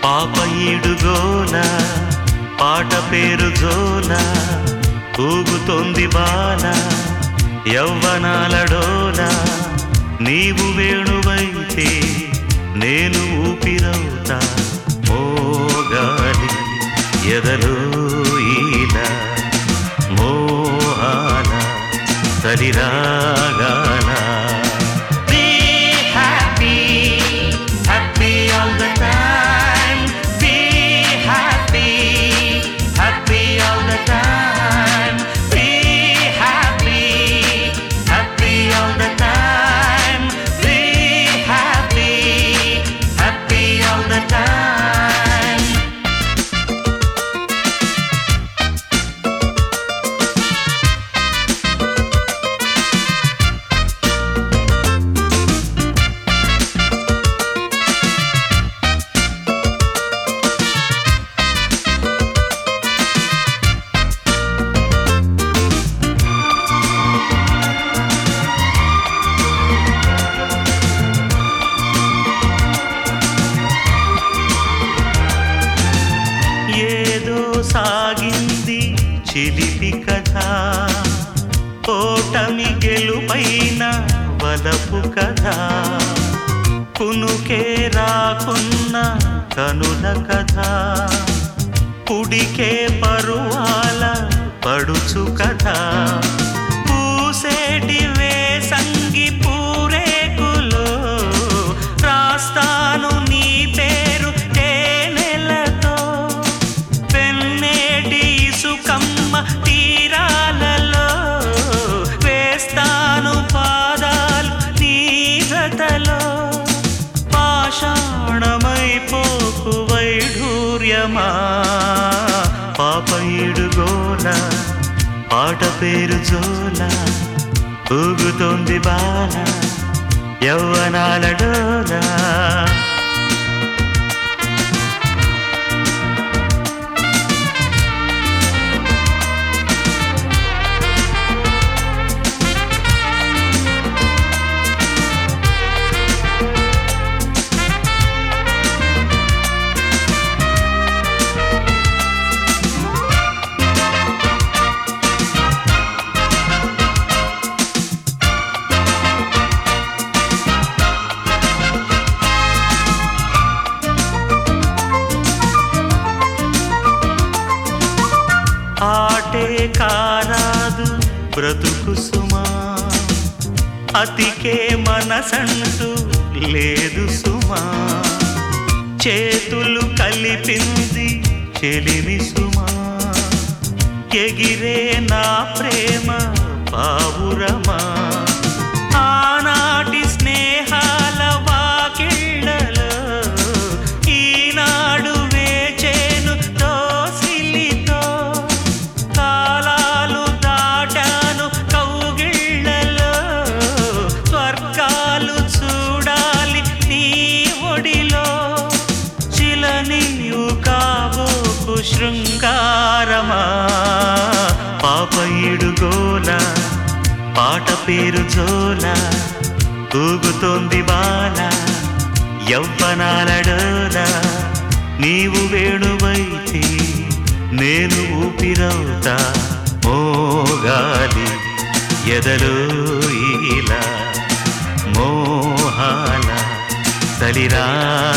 పాప ఈడుగోల పాట పేరు జోల ఊగుతోంది బాల యవ్వనాల డోల నీవు వేణువైతే నేను ఊపిరవుతా మోగాలి ఎదలో ఈల మోహాల సరిరాగాల Be happy, happy all the time. Be happy, happy all the time. Be happy, happy all the time. Be happy, happy all the time. ఏదో సాగింది చిలిపి కథ ఓటమి గెలుపైన వలపు కథ కునుకే రాకున్న కనుల కథ పుడికే పరువాల పడుచు కథ పూసేటి వేసంగి పూరేకులో రాస్తాను నీ పేరు తేనెలతో పెన్నేటి ఇసుకమ్మ తీరాలలో వేస్తాను పాదాలు నీ జతలో పాషాణమైపోకు వైఢూర్యమా పాప ఈడుగోల పాట పేరు జోల ఊగుతోంది బాల యవ్వనాల డోలా ఆటే కారాదు బ్రతుకు సుమా అతికే మనసంటూ లేదు సుమా చేతులు కలిపింది చెలిమి సుమా ఎగిరే నా ప్రేమ పావురమా ఆనాటి స్నేహాల వాకిళ్ళలో ఈనాడు వేచేను దోసిలితో కాలాలు దాటాను కౌగిళ్ళలో స్వర్గాలు చూడాలి నీ ఒడిలో చిలనీయు కాబోకు శృంగారమా పాప ఈడుగోల పాట పేరు జోల ఊగుతోంది బాల యవ్వనాల డోల నీవు వేణువైతే నేను ఊపిరవుతా మోగాలి ఎదలో ఇలా మోహాల సలిరా